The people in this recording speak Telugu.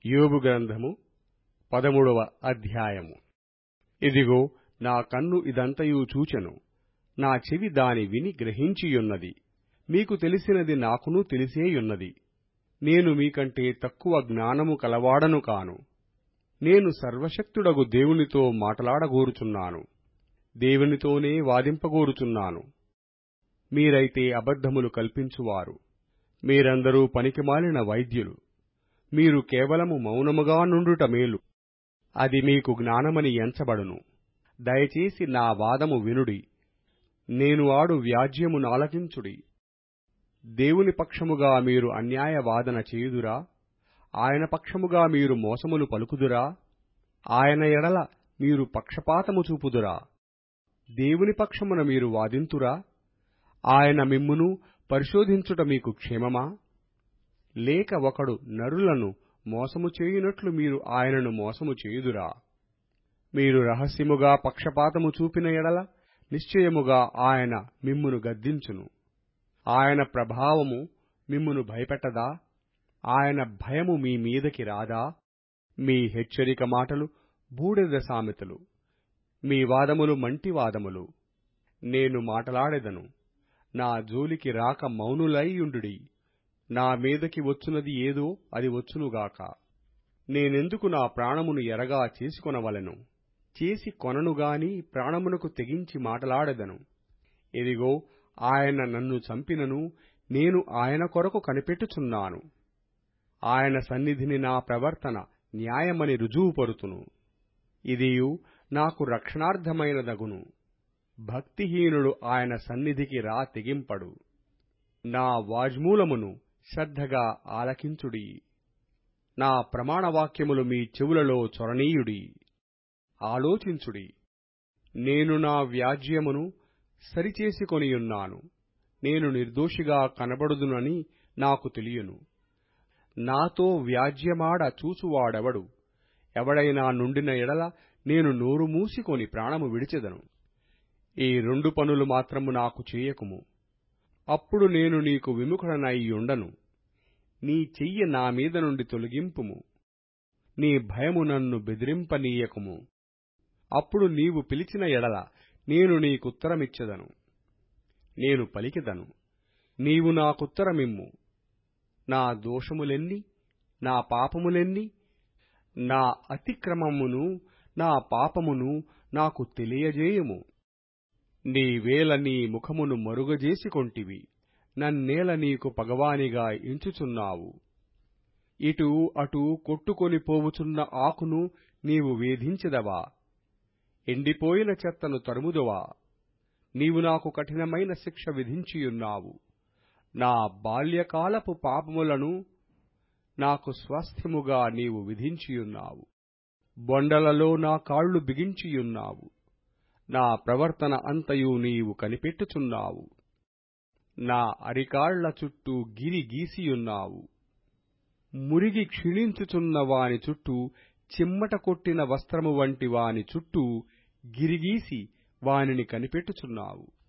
యోబు గ్రంథము పదమూడవ అధ్యాయము ఇదిగో నా కన్ను ఇదంతయు చూచెను నా చెవి దాని విని గ్రహించియున్నది మీకు తెలిసినది నాకును తెలిసేయున్నది నేను మీకంటే తక్కువ జ్ఞానము కలవాడను కాను నేను సర్వశక్తుడగు దేవునితో మాటలాడగోరుచున్నాను దేవునితోనే వాదింపగోరుచున్నాను మీరైతే అబద్ధములు కల్పించువారు మీరందరూ పనికిమాలిన వైద్యులు మీరు కేవలము మౌనముగా నుండుట మేలు అది మీకు జ్ఞానమని ఎంచబడును దయచేసి నా వాదము వినుడి నేను ఆడు వ్యాజ్యము నాలకించుడి దేవుని పక్షముగా మీరు అన్యాయ వాదన చేయుదురా ఆయన పక్షముగా మీరు మోసములు పలుకుదురా ఆయన ఎడల మీరు పక్షపాతము చూపుదురా దేవుని పక్షమున మీరు వాదింతురా ఆయన మిమ్మును పరిశోధించుట మీకు క్షేమమా లేక ఒకడు నరులను మోసము చేయునట్లు మీరు ఆయనను మోసము చేయుదురా మీరు రహస్యముగా పక్షపాతము చూపిన ఎడల నిశ్చయముగా ఆయన మిమ్మును గద్దించును ఆయన ప్రభావము మిమ్మును భయపెట్టదా ఆయన భయము మీ మీదకి రాదా మీ హెచ్చరిక మాటలు బూడిద సామెతలు మీ వాదములు మంటి వాదములు నేను మాటలాడెదను నా జోలికి రాక మౌనులైయుండుడి నా మీదకి వచ్చునది ఏదో అది వచ్చునుగాక నేనెందుకు నా ప్రాణమును ఎరగా చేసుకొనవలెను చేసి కొననుగాని ప్రాణమునకు తెగించి మాటలాడెదను ఇదిగో ఆయన నన్ను చంపినను నేను ఆయన కొరకు కనిపెట్టుచున్నాను ఆయన సన్నిధిని నా ప్రవర్తన న్యాయమని రుజువుపరుతును ఇదియు నాకు రక్షణార్థమైనదగును భక్తిహీనుడు ఆయన సన్నిధికి రా తెగింపడు నా వాజ్మూలమును శ్రద్ధగా ఆలకించుడి నా ప్రమాణవాక్యములు మీ చెవులలో చొరనీయుడి ఆలోచించుడి నేను నా వ్యాజ్యమును సరిచేసికొనియున్నాను నేను నిర్దోషిగా కనబడుదునని నాకు తెలియను నాతో వ్యాజ్యమాడ చూచువాడెవడు ఎవడైనా నుండిన ఎడల నేను నోరు మూసికొని ప్రాణము విడిచెదను ఈ రెండు పనులు మాత్రము నాకు చేయకుము అప్పుడు నేను నీకు విముఖుడనైయుండను నీ చెయ్యి నా మీద నుండి తొలగింపుము నీ భయము నన్ను బెదిరింపనీయకుము అప్పుడు నీవు పిలిచిన ఎడల నేను నీకుత్తరమిచ్చెదను నేను పలికెదను నీవు నాకుత్తరమిమ్ము నా దోషములెన్ని నా పాపములెన్ని నా అతిక్రమమును నా పాపమును నాకు తెలియజేయము నీవేల నీ ముఖమును మరుగజేసికొంటివి నన్నేల నీకు పగవానిగా ఎంచుచున్నావు ఇటు అటు కొట్టుకొని పోవుచున్న ఆకును నీవు వేధించెదవా ఎండిపోయిన చెత్తను తరుముదవా నీవు నాకు కఠినమైన శిక్ష విధించియున్నావు నా బాల్యకాలపు పాపములను నాకు స్వాస్థ్యముగా నీవు విధించియున్నావు బొండలలో నా కాళ్లు బిగించియున్నావు నా ప్రవర్తన అంతయు నీవు కనిపెట్టుచున్నావు నా అరికాళ్ల చుట్టూ గిరి గీసియున్నావు మురిగి క్షీణించుచున్న వాని చుట్టూ చిమ్మట కొట్టిన వస్త్రము వంటి వాని చుట్టూ గిరిగీసి వానిని కనిపెట్టుచున్నావు